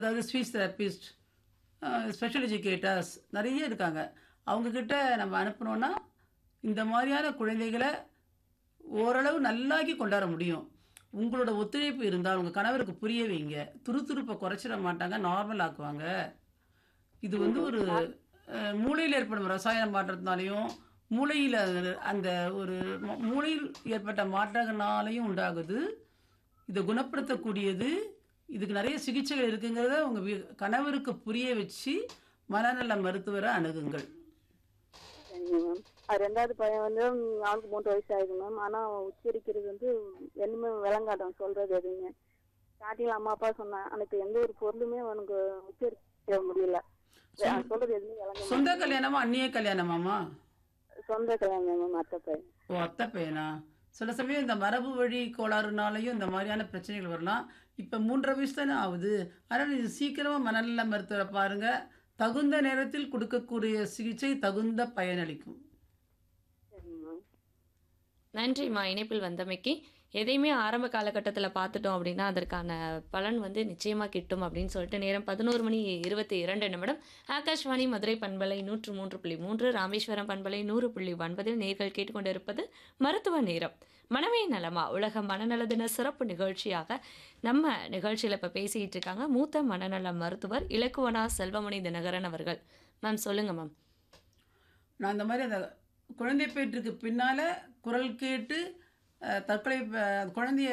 அதாவது speech therapist special educators நிறைய இருக்காங்க அவங்கக்கிட்ட நம்ம அனுப்புனோன்னா இந்த மாதிரியான குழந்தைகளை ஓரளவு நல்லாக்கி கொண்டாட முடியும் உங்களோட ஒத்துழைப்பு இருந்தால் உங்கள் கணவருக்கு புரிய வைங்க துருதுருப்பை குறைச்சிட மாட்டாங்க நார்மல் ஆக்குவாங்க இது வந்து ஒரு அஹ், மூளையில் ஏற்படும் ரசாயன மாற்றத்தினாலையும் மூளையில் அந்த ஒரு ம- மூளையில் ஏற்பட்ட மாற்றங்களாலையும் உண்டாகுது இதை குணப்படுத்தக்கூடியது இதுக்கு நிறைய சிகிச்சைகள் இருக்குங்கிறத உங்கள் கணவருக்கு புரிய வச்சு மனநல மருத்துவரை அணுகுங்கள் சரிங்க மேம் அது ரெண்டாவது பையன் வந்து ம், அவனுக்கு மூன்று வயசு ஆகுது மேம் ஆனா அவன் உச்சரிக்கிறது வந்து எதுவுமே விளங்காட்டான் சொல்றது எதுவுமே ஸ்டார்டிங்ல அம்மா அப்பா சொன்னான் எனக்கு எந்த ஒரு பொருளுமே அவனுக்கு உச்சரிக்க முடியல அவன் சொல்றது எதுவுமே விளங்க சொந்த கல்யாணமா அந்நிய கல்யாணமாமா சொந்த கல்யாணம் மேம் அத்தை பையன் ஓ அத்தை பையனா சில சமயம் இந்த மரபு வழி கோளாறுனாலையும் இந்த மாதிரியான பிரச்சனைகள் வரலாம் இப்போ மூன்றரை வயசு தானே ஆகுது அதனால் இது சீக்கிரமாக மனநல மருத்துவரை பாருங்கள் தகுந்த நேரத்தில் கொடுக்கக்கூடிய சிகிச்சை தகுந்த பயனளிக்கும் சரிங்க மேம் நன்றிம்மா இணைப்பில் வந்தமைக்கு எதையுமே ஆரம்ப காலகட்டத்தில் பார்த்துட்டோம் அப்படின்னா அதற்கான பலன் வந்து நிச்சயமாக கிட்டும் அப்படின்னு சொல்லிட்டு நேரம் பதினோரு மணி இருபத்தி இரண்டு நிமிடம் ஆகாஷ்வாணி மதுரை பண்பலை நூற்று மூன்று புள்ளி மூன்று ராமேஸ்வரம் பண்பலை நூறு புள்ளி ஒன்பதில் நேர்கள் கேட்டுக்கொண்டிருப்பது மருத்துவ நேரம் மனமே நலமா உலக மனநல தின சிறப்பு நிகழ்ச்சியாக நம்ம நிகழ்ச்சியில் இப்போ பேசிக்கிட்டு இருக்காங்க மூத்த மனநல மருத்துவர் இலக்குவனா செல்வமணி தினகரன் அவர்கள் மேம் சொல்லுங்கள் மேம் நான் இந்த மாதிரி அந்த குழந்தை பேற்றுக்கு பின்னால் குரல் கேட்டு அஹ், தற்கொலை ப- அந்த குழந்தைய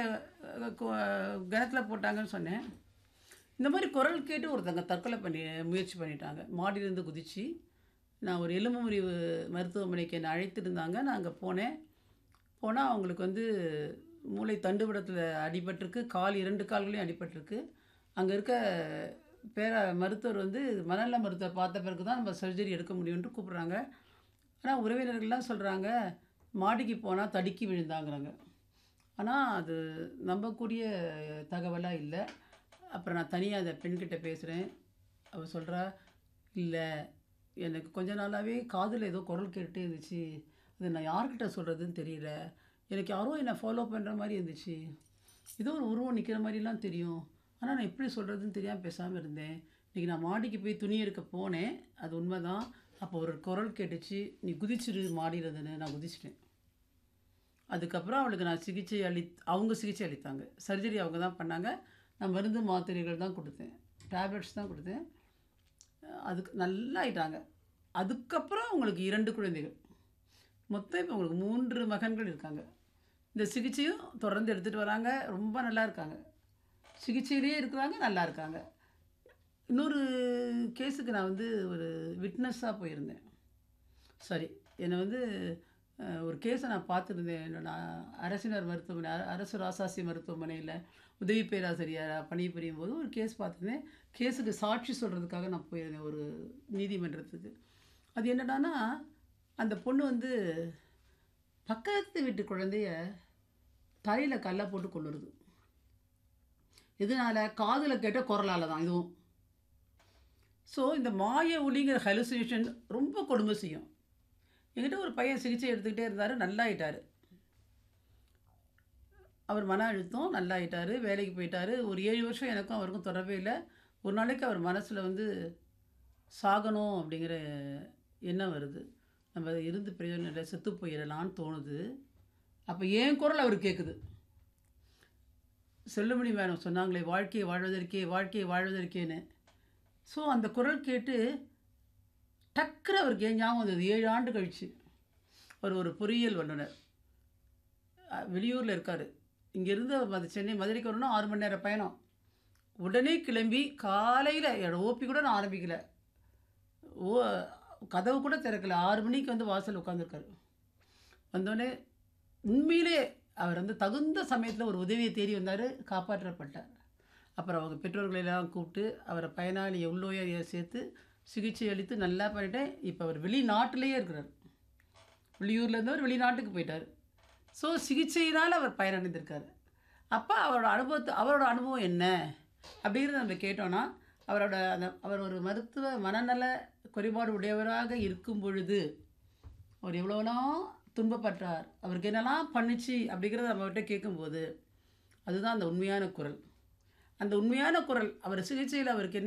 கிணத்துல போட்டாங்கன்னு சொன்னேன் இந்த மாதிரி குரல் கேட்டு ஒருத்தங்க தற்கொலை பண்ணி முயற்சி பண்ணிட்டாங்க மாடியிலேருந்து குதிச்சு நான் ஒரு எலும்பு முறிவு மருத்துவமனைக்கு என்னை அழைத்திருந்தாங்க நான் அங்கே போனேன் போனால் அவங்களுக்கு வந்து மூளை தண்டுவடத்தில் அடிபட்டிருக்கு கால் இரண்டு கால்களையும் அடிபட்டிருக்கு அங்கே இருக்க பேர மருத்துவர் வந்து மனநல மருத்துவர் பார்த்த பிறகு தான் நம்ம சர்ஜரி எடுக்க முடியும்னு கூப்பிட்றாங்க ஆனால் உறவினர்கள்லாம் சொல்கிறாங்க மாடிக்கு போனால் தடுக்கி விழுந்தாங்கிறாங்க ஆனால் அது நம்பக்கூடிய தகவலாக இல்லை அப்புறம் நான் தனியாக அந்த பெண்கிட்ட பேசுகிறேன் அவள் சொல்கிறா இல்லை எனக்கு கொஞ்ச நாளாகவே காதில் ஏதோ குரல் கேட்டுட்டே இருந்துச்சு அது நான் யார்கிட்ட சொல்கிறதுன்னு தெரியல எனக்கு யாரோ என்னை ஃபாலோ பண்ணுற மாதிரி இருந்துச்சு ஏதோ ஒரு உருவம் நிற்கிற மாதிரிலாம் தெரியும் ஆனால் நான் எப்படி சொல்கிறதுன்னு தெரியாமல் பேசாமல் இருந்தேன் இன்றைக்கி நான் மாடிக்கு போய் துணி எடுக்க போனேன் அது உண்மைதான் அப்போ ஒரு குரல் கேட்டுச்சு நீ குதிச்சிரு மாடியிலதுன்னு நான் குதிச்சிட்டேன் அதுக்கப்புறம் அவளுக்கு நான் சிகிச்சை அளி அவங்க சிகிச்சை அளித்தாங்க சர்ஜரி அவங்க தான் பண்ணாங்க நான் மருந்து மாத்திரைகள் தான் கொடுத்தேன் டேப்லெட்ஸ் தான் கொடுத்தேன் அஹ் அதுக்கு நல்லா ஆயிட்டாங்க அதுக்கப்புறம் உங்களுக்கு இரண்டு குழந்தைகள் மொத்தம் இப்போ உங்களுக்கு மூன்று மகன்கள் இருக்காங்க இந்த சிகிச்சையும் தொடர்ந்து எடுத்துகிட்டு வராங்க ரொம்ப நல்லா இருக்காங்க சிகிச்சையிலேயே இருக்கிறாங்க நல்லா இருக்காங்க இன்னொரு கேஸுக்கு நான் வந்து ஒரு விட்னஸாக போயிருந்தேன் சரி என்னை வந்து அஹ், ஒரு கேஸை நான் பார்த்துருந்தேன் என்னோட அரசினர் மருத்துவமனை அர- அரசு ராசாசி மருத்துவமனையில் உதவி பேராசிரியராக பணிபுரியும் போது ஒரு கேஸ் பார்த்துருந்தேன் கேஸுக்கு சாட்சி சொல்கிறதுக்காக நான் போயிருந்தேன் ஒரு நீதிமன்றத்துக்கு அது என்னடான்னா அந்த பொண்ணு வந்து பக்கத்து வீட்டு குழந்தைய தலையில் கல்லை போட்டு கொள்ளுறது இதனால் காதில் கேட்ட குரலால் தான் இதுவும் ஸோ இந்த மாய ஒளிங்கிற ஹலுசினேஷன் ரொம்ப கொடுமை செய்யும் என்கிட்ட ஒரு பையன் சிகிச்சை எடுத்துக்கிட்டே இருந்தார் நல்லாயிட்டார் அவர் மன அழுத்தம் நல்லாயிட்டார் வேலைக்கு போயிட்டார் ஒரு ஏழு வருஷம் எனக்கும் அவருக்கும் தொடர்பே இல்லை ஒரு நாளைக்கு அவர் மனசில் வந்து சாகணும் அப்படிங்கிற எண்ணம் வருது நம்ம இருந்து பிரயோஜனம் இல்லை செத்து போயிடலான்னு தோணுது அப்போ என் குரல் அவர் கேட்குது செல்லுமணி மேடம் சொன்னாங்களே வாழ்க்கையை வாழ்வதற்கே வாழ்க்கையை வாழ்வதற்கேன்னு ஸோ அந்த குரல் கேட்டு டக்குன்னு அவருக்கு ஏன் ஞாபகம் வந்தது ஏழு ஆண்டு கழிச்சு அவர் ஒரு பொறியியல் வல்லுனர் வெளியூரில் இருக்கார் இங்கேருந்து அது சென்னை மதுரைக்கு வரணும் ஆறு மணி நேரம் பயணம் உடனே கிளம்பி காலையில் என்னோட ஓபி கூட நான் ஆரம்பிக்கல ஓ கதவு கூட திறக்கல ஆறு மணிக்கு வந்து வாசல் உட்காந்துருக்காரு வந்தோடனே உண்மையிலே அவர் வந்து தகுந்த சமயத்தில் ஒரு உதவியை தேடி வந்தார் காப்பாற்றப்பட்டார் அப்புறம் அவங்க பெற்றோர்களை எல்லாம் கூப்பிட்டு அவரை பயனாளி எவ்வளோ சேர்த்து சிகிச்சை அளித்து நல்லா பண்ணிட்டேன் இப்போ அவர் வெளிநாட்டிலேயே இருக்கிறார் வெளியூரில் இருந்தவர் வெளிநாட்டுக்கு போயிட்டார் ஸோ சிகிச்சையினால் அவர் பயனடைந்திருக்கார் அப்போ அவரோட அனுபவத்தை அவரோட அனுபவம் என்ன அப்படிங்கிறத நம்ம கேட்டோன்னா அவரோட அந்த அவர் ஒரு மருத்துவ மனநல குறைபாடு உடையவராக இருக்கும் பொழுது அவர் எவ்வளோலாம் துன்பப்பட்டார் அவருக்கு என்னெல்லாம் பண்ணுச்சு அப்படிங்கிறத நம்மகிட்ட கேட்கும்போது அதுதான் அந்த உண்மையான குரல் அந்த உண்மையான குரல் அவர் சிகிச்சையில் அவருக்கு என்ன